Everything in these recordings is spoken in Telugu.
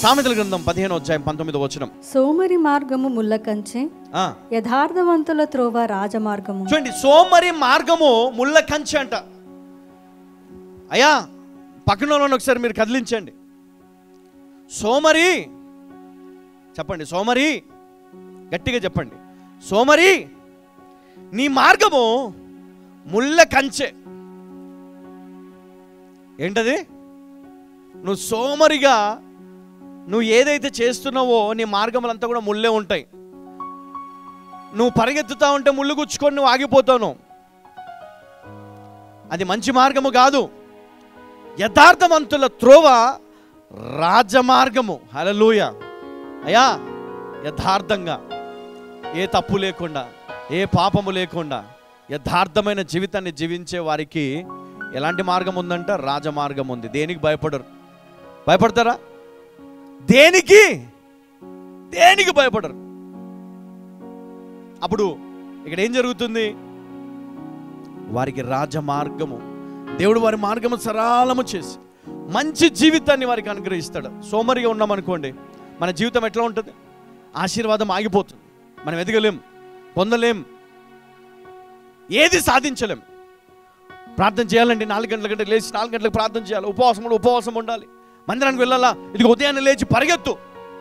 సామెతల గ్రంథం పదిహేను అధ్యాయం పంతొమ్మిదో వచనం సోమరి మార్గము ముళ్ళ కంచె ఆ, యథార్థవంతుల త్రోవ రాజమార్గము చూడండి సోమరి మార్గము ముళ్ళ కంచె అంట అయ్యా పక్కన వాళ్ళని ఒకసారి మీరు కదిలించండి సోమరి చెప్పండి సోమరి గట్టిగా చెప్పండి సోమరి నీ మార్గము ముళ్ళ కంచె ఏంటది నువ్వు సోమరిగా నువ్వు ఏదైతే చేస్తున్నావో నీ మార్గములంతా కూడా ముళ్ళే ఉంటాయి నువ్వు పరిగెత్తుతా ఉంటే ముళ్ళు గుచ్చుకొని నువ్వు ఆగిపోతావు అది మంచి మార్గము కాదు యథార్థవంతుల త్రోవ రాజమార్గము హలలుయ అయ్యా యథార్థంగా ఏ తప్పు లేకుండా ఏ పాపము లేకుండా యథార్థమైన జీవితాన్ని జీవించే వారికి ఎలాంటి మార్గం ఉందంట రాజమార్గం ఉంది దేనికి భయపడరు భయపడతారా దేనికి దేనికి భయపడరు అప్పుడు ఇక్కడ ఏం జరుగుతుంది వారికి రాజమార్గము దేవుడు వారి మార్గము సరళము చేసి మంచి జీవితాన్ని వారికి అనుగ్రహిస్తాడు సోమరిగా ఉన్నామనుకోండి మన జీవితం ఎట్లా ఉంటుంది ఆశీర్వాదం ఆగిపోతుంది మనం ఎదగలేం పొందలేం ఏది సాధించలేం ప్రార్థన చేయాలండి నాలుగు గంటల గంటలకు లేచి నాలుగు గంటలకు ప్రార్థన చేయాలి ఉపవాసం ఉండి ఉపవాసం ఉండాలి మందిరానికి వెళ్ళాలా ఇది ఉదయాన్నే లేచి పరిగెత్తు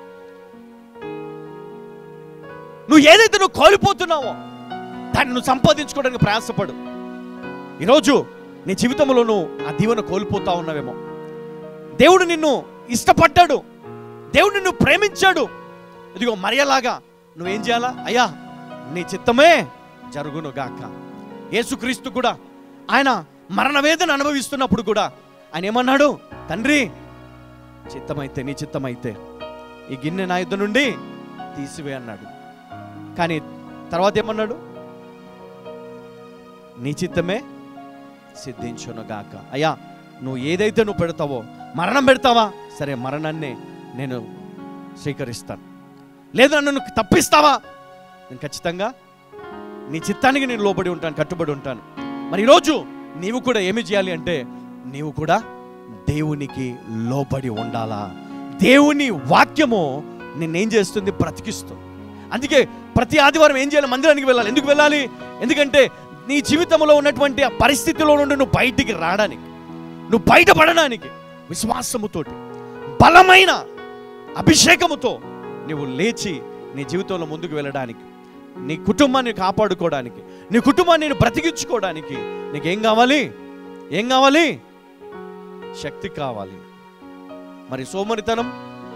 నువ్వు ఏదైతే నువ్వు కోల్పోతున్నావో దాన్ని నువ్వు సంపాదించుకోవడానికి ప్రయాసపడు ఈరోజు నీ జీవితంలో నువ్వు ఆ దీవెన కోల్పోతా ఉన్నావేమో దేవుడు నిన్ను ఇష్టపడ్డాడు దేవుడు నిన్ను ప్రేమించాడు ఇదిగో మరియలాగా నువ్వేం చేయాలా అయ్యా నీ చిత్తమే జరుగును గాక యేసుక్రీస్తు కూడా ఆయన మరణ వేదన అనుభవిస్తున్నప్పుడు కూడా ఆయన ఏమన్నాడు తండ్రి చిత్తమైతే నీ చిత్తమైతే ఈ గిన్నె నా యుద్ధ నుండి తీసివే అన్నాడు కానీ తర్వాత ఏమన్నాడు నీ చిత్తమే సిద్ధించును గాక అయ్యా నువ్వు ఏదైతే నువ్వు పెడతావో మరణం పెడతావా సరే మరణాన్ని నేను స్వీకరిస్తాను లేదు నన్ను నువ్వు తప్పిస్తావా నేను ఖచ్చితంగా నీ చిత్తానికి నేను లోబడి ఉంటాను కట్టుబడి ఉంటాను మరి ఈరోజు నీవు కూడా ఏమి చేయాలి అంటే నీవు కూడా దేవునికి లోబడి ఉండాలా దేవుని వాక్యము నిన్నేం చేస్తుంది బ్రతికిస్తుంది అందుకే ప్రతి ఆదివారం ఏం చేయాలి మందిరానికి వెళ్ళాలి ఎందుకు వెళ్ళాలి ఎందుకంటే నీ జీవితంలో ఉన్నటువంటి ఆ పరిస్థితిలో నుండి నువ్వు బయటికి రావడానికి నువ్వు బయటపడడానికి విశ్వాసముతోటి బలమైన అభిషేకముతో నువ్వు లేచి నీ జీవితంలో ముందుకు వెళ్ళడానికి నీ కుటుంబాన్ని కాపాడుకోవడానికి నీ కుటుంబాన్ని నేను బ్రతికించుకోవడానికి నీకేం కావాలి ఏం కావాలి శక్తి కావాలి మరి సోమరితనం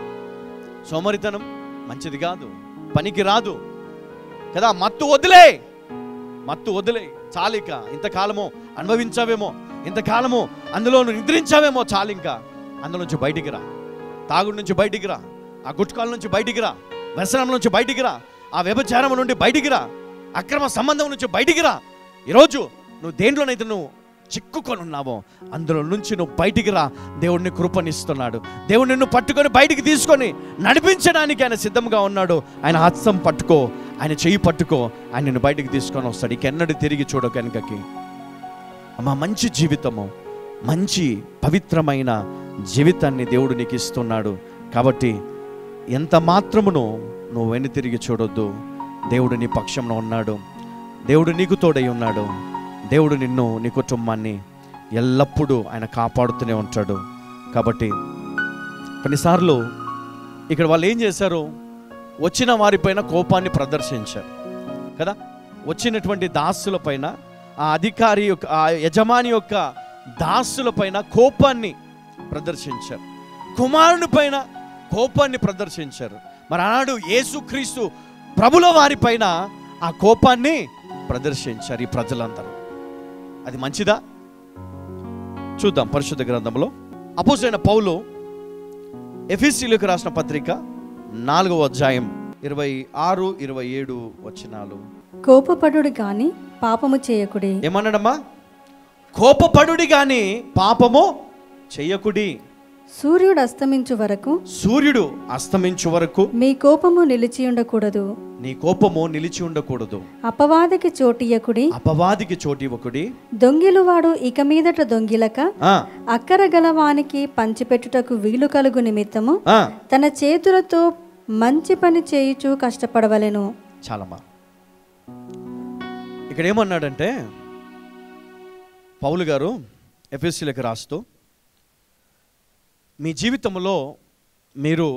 సోమరితనం మంచిది కాదు పనికి రాదు కదా మత్తు వదిలే మత్తు వదిలే చాలిక ఇంతకాలము అనుభవించావేమో ఇంతకాలము అందులో నువ్వు నిద్రించావేమో చాలింక అందులో నుంచి బయటికి రా తాగుడు నుంచి బయటికి రా ఆ గుట్కాల నుంచి బయటికి రా వ్యసనం నుంచి బయటికి రా ఆ వ్యభచారం నుండి బయటికి రా అక్రమ సంబంధం నుంచి బయటికి రా ఈరోజు నువ్వు దేంట్లోనైతే నువ్వు చిక్కుకొని ఉన్నావో అందులో నుంచి నువ్వు బయటికి రా దేవుడిని కృపనిస్తున్నాడు దేవుడు నిన్ను పట్టుకొని బయటికి తీసుకొని నడిపించడానికి ఆయన సిద్ధంగా ఉన్నాడు ఆయన హస్తం పట్టుకో ఆయన చెయ్యి పట్టుకో ఆయన నిన్ను బయటికి తీసుకొని వస్తాడు ఇకెన్నడూ తిరిగి చూడ కనుకకి అమ్మ మంచి జీవితము మంచి పవిత్రమైన జీవితాన్ని దేవుడు నీకు ఇస్తున్నాడు కాబట్టి ఎంత మాత్రమును నువ్వు వెను తిరిగి చూడొద్దు దేవుడు నీ పక్షంలో ఉన్నాడు దేవుడు నీకు తోడై ఉన్నాడు దేవుడు నిన్ను నీ కుటుంబాన్ని ఎల్లప్పుడూ ఆయన కాపాడుతూనే ఉంటాడు కాబట్టి కొన్నిసార్లు ఇక్కడ వాళ్ళు ఏం చేశారు వచ్చిన వారిపైన కోపాన్ని ప్రదర్శించారు కదా వచ్చినటువంటి దాసుల పైన ఆ అధికారి యొక్క ఆ యజమాని యొక్క దాసుల పైన కోపాన్ని ప్రదర్శించారు కుమారుని పైన కోపాన్ని ప్రదర్శించారు మరి ఆనాడు యేసుక్రీస్తు ప్రభుల వారిపైన ఆ కోపాన్ని ప్రదర్శించారు ఈ ప్రజలందరూ అది మంచిదా చూద్దాం పరిశుద్ధ గ్రంథంలో అపోసైన పౌలు ఎఫీసీలకు రాసిన పత్రిక నాలుగవ అధ్యాయం ఇరవై ఆరు ఇరవై ఏడు వచనాలు కోపపడుడు గాని పాపము చేయకుడి ఏమన్నాడమ్మా కోపపడుడి గాని పాపము చెయ్యకుడి సూర్యుడు అస్తమించు వరకు సూర్యుడు అస్తమించు వరకు మీ కోపము నిలిచి ఉండకూడదు నీ కోపము నిలిచి ఉండకూడదు అపవాదికి చోటియకుడి అపవాదికి చోటివ్వకుడి దొంగిలువాడు ఇక మీదట దొంగిలక ఆ, అక్కర గలవానికి పంచిపెట్టుటకు వీలు కలుగు నిమిత్తము ఆ, తన చేతులతో మంచి పని చేయుచు కష్టపడవలెను చాలమ్మా ఇక్కడ ఏమన్నాడంటే పౌలు గారు ఎఫ్ఎస్సీలకు రాస్తూ మీ జీవితంలో మీరు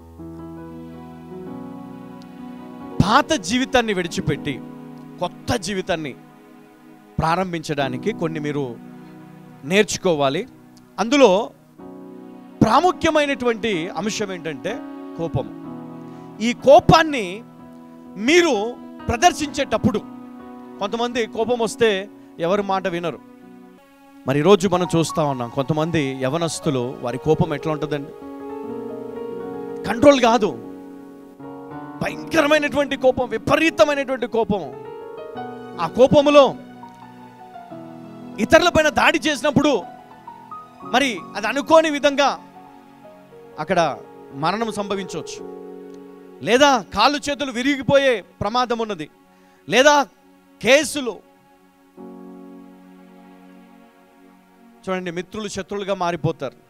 పాత జీవితాన్ని విడిచిపెట్టి కొత్త జీవితాన్ని ప్రారంభించడానికి కొన్ని మీరు నేర్చుకోవాలి అందులో ప్రాముఖ్యమైనటువంటి అంశం ఏంటంటే కోపం ఈ కోపాన్ని మీరు ప్రదర్శించేటప్పుడు కొంతమంది కోపం వస్తే ఎవరి మాట వినరు మరి ఈరోజు మనం చూస్తా ఉన్నాం కొంతమంది యవనస్తులు వారి కోపం ఎట్లా ఉంటుందండి కంట్రోల్ కాదు భయంకరమైనటువంటి కోపం విపరీతమైనటువంటి కోపం ఆ కోపములో ఇతరులపైన దాడి చేసినప్పుడు మరి అది అనుకోని విధంగా అక్కడ మరణం సంభవించవచ్చు లేదా కాళ్ళు చేతులు విరిగిపోయే ప్రమాదం ఉన్నది లేదా కేసులు చూడండి మిత్రులు శత్రువులుగా మారిపోతారు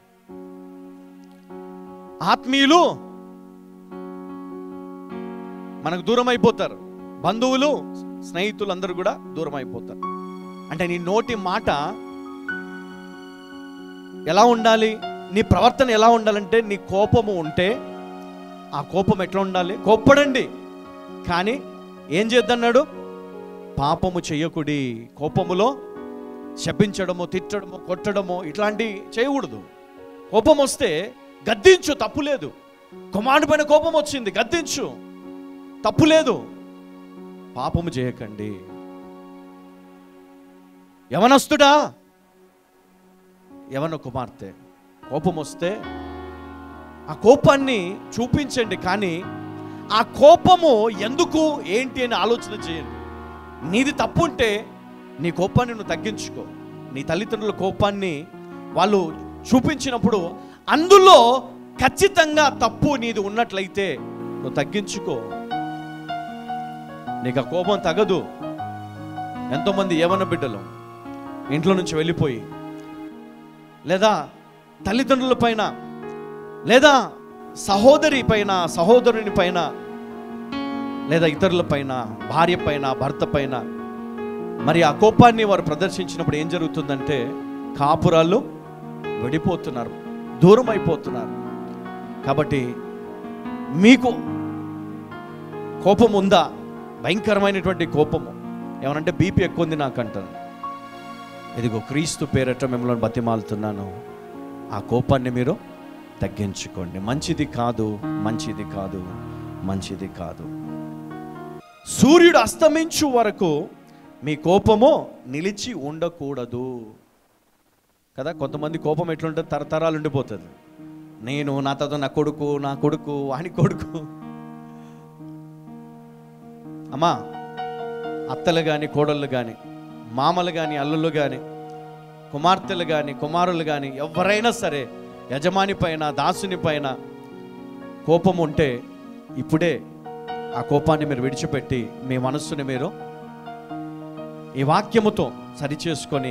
ఆత్మీయులు మనకు దూరం అయిపోతారు బంధువులు స్నేహితులు అందరూ కూడా దూరం అయిపోతారు అంటే నీ నోటి మాట ఎలా ఉండాలి నీ ప్రవర్తన ఎలా ఉండాలంటే నీ కోపము ఉంటే ఆ కోపం ఎట్లా ఉండాలి కోప్పడండి కానీ ఏం చేద్దన్నాడు పాపము చెయ్యకుడి కోపములో శపించడము తిట్టడము కొట్టడము ఇట్లాంటివి చేయకూడదు కోపం వస్తే గద్దించు తప్పు లేదు కుమారుడి పైన కోపం వచ్చింది గద్దించు తప్పు లేదు పాపము చేయకండి యవనస్తుడా యవన కుమార్తె కోపం వస్తే ఆ కోపాన్ని చూపించండి కానీ ఆ కోపము ఎందుకు ఏంటి అని ఆలోచన చేయండి నీది తప్పు ఉంటే నీ కోపాన్ని నువ్వు తగ్గించుకో నీ తల్లిదండ్రుల కోపాన్ని వాళ్ళు చూపించినప్పుడు అందులో ఖచ్చితంగా తప్పు నీది ఉన్నట్లయితే నువ్వు తగ్గించుకో నీకు ఆ కోపం తగదు ఎంతోమంది ఏమన్న బిడ్డలు ఇంట్లో నుంచి వెళ్ళిపోయి లేదా తల్లిదండ్రుల పైన లేదా సహోదరి పైన సహోదరుని పైన లేదా ఇతరుల పైన భార్య పైన భర్త పైన మరి ఆ కోపాన్ని వారు ప్రదర్శించినప్పుడు ఏం జరుగుతుందంటే కాపురాలు విడిపోతున్నారు దూరం అయిపోతున్నారు కాబట్టి మీకు కోపం ఉందా భయంకరమైనటువంటి కోపము ఏమనంటే బీపీ ఎక్కువ ఉంది నాకు అంటాను ఇదిగో క్రీస్తు పేరట మిమ్మల్ని బతిమాలుతున్నాను ఆ కోపాన్ని మీరు తగ్గించుకోండి మంచిది కాదు మంచిది కాదు మంచిది కాదు సూర్యుడు అస్తమించు వరకు మీ కోపము నిలిచి ఉండకూడదు కదా కొంతమంది కోపం ఎట్లుంటుంది తరతరాలు ఉండిపోతుంది నేను నా తర్వాత నా కొడుకు నా కొడుకు వాని కొడుకు అమ్మా అత్తలు కానీ కోడళ్ళు కానీ మామలు కానీ అల్లుళ్ళు కానీ కుమార్తెలు కానీ కుమారులు కానీ ఎవరైనా సరే యజమాని పైన దాసుని పైన కోపం ఉంటే ఇప్పుడే ఆ కోపాన్ని మీరు విడిచిపెట్టి మీ మనస్సుని మీరు ఈ వాక్యముతో సరిచేసుకొని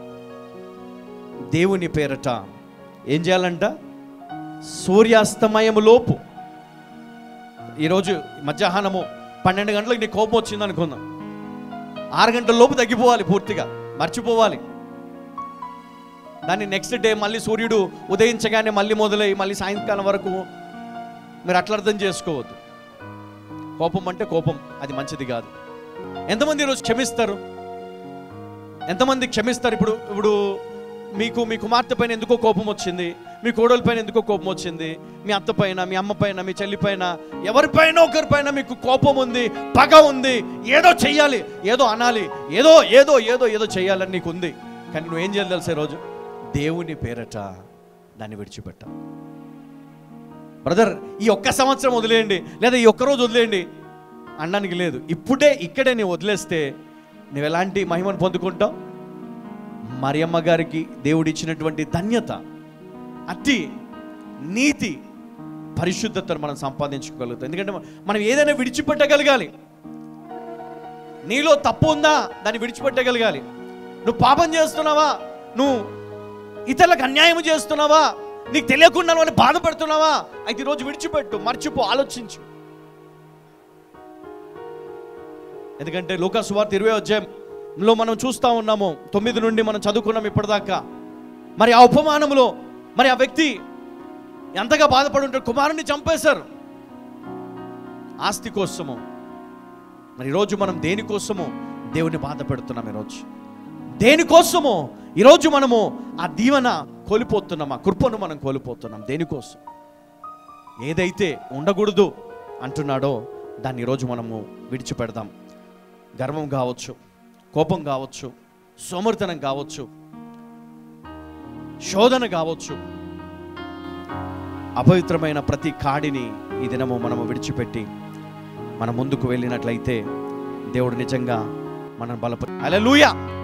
దేవుని పేరట ఏం చేయాలంట సూర్యాస్తమయము లోపు ఈరోజు మధ్యాహ్నము పన్నెండు గంటలకు నీ కోపం వచ్చింది అనుకుందాం ఆరు గంటల లోపు తగ్గిపోవాలి పూర్తిగా మర్చిపోవాలి దాన్ని నెక్స్ట్ డే మళ్ళీ సూర్యుడు ఉదయించగానే మళ్ళీ మొదలై మళ్ళీ సాయంకాలం వరకు మీరు అట్లా అర్థం చేసుకోవద్దు కోపం అంటే కోపం అది మంచిది కాదు ఎంతమంది ఈరోజు క్షమిస్తారు ఎంతమంది క్షమిస్తారు ఇప్పుడు ఇప్పుడు మీకు మీ కుమార్తె పైన ఎందుకో కోపం వచ్చింది మీ కోడలి పైన ఎందుకో కోపం వచ్చింది మీ అత్త పైన మీ అమ్మ పైన మీ చెల్లి పైన ఎవరిపైన ఒకరిపైన మీకు కోపం ఉంది పగ ఉంది ఏదో చెయ్యాలి ఏదో అనాలి ఏదో ఏదో ఏదో ఏదో చెయ్యాలని నీకు ఉంది కానీ నువ్వేం చేయాలి తెలుసా రోజు దేవుని పేరట దాన్ని విడిచిపెట్ట బ్రదర్ ఈ ఒక్క సంవత్సరం వదిలేయండి లేదా ఈ ఒక్క రోజు వదిలేయండి అనడానికి లేదు ఇప్పుడే ఇక్కడే నీవు వదిలేస్తే నువ్వు ఎలాంటి మహిమను పొందుకుంటావు మరియమ్మ గారికి దేవుడు ఇచ్చినటువంటి ధన్యత అతి నీతి పరిశుద్ధతను మనం సంపాదించుకోగలుగుతాం ఎందుకంటే మనం ఏదైనా విడిచిపెట్టగలగాలి నీలో తప్పు ఉందా దాన్ని విడిచిపెట్టగలగాలి నువ్వు పాపం చేస్తున్నావా నువ్వు ఇతరులకు అన్యాయం చేస్తున్నావా నీకు తెలియకుండా నువ్వు బాధపడుతున్నావా అయితే ఈరోజు విడిచిపెట్టు మర్చిపో ఆలోచించు ఎందుకంటే లోకాసు వార్త ఇరవై అధ్యాయంలో మనం చూస్తూ ఉన్నాము తొమ్మిది నుండి మనం చదువుకున్నాం ఇప్పటిదాకా మరి ఆ ఉపమానములో మరి ఆ వ్యక్తి ఎంతగా బాధపడి ఉంటాడు కుమారుని చంపేశారు ఆస్తి కోసము మరి ఈరోజు మనం దేనికోసము దేవుని బాధ పెడుతున్నాం ఈరోజు దేనికోసము ఈరోజు మనము ఆ దీవెన కోల్పోతున్నాం ఆ కృపను మనం కోల్పోతున్నాం దేనికోసం ఏదైతే ఉండకూడదు అంటున్నాడో దాన్ని ఈరోజు మనము విడిచిపెడదాం గర్వం కావచ్చు కోపం కావచ్చు సోమర్తనం కావచ్చు శోధన కావచ్చు అపవిత్రమైన ప్రతి కాడిని ఈ దినము మనము విడిచిపెట్టి మనం ముందుకు వెళ్ళినట్లయితే దేవుడు నిజంగా మనం బలపరి అలెలుయా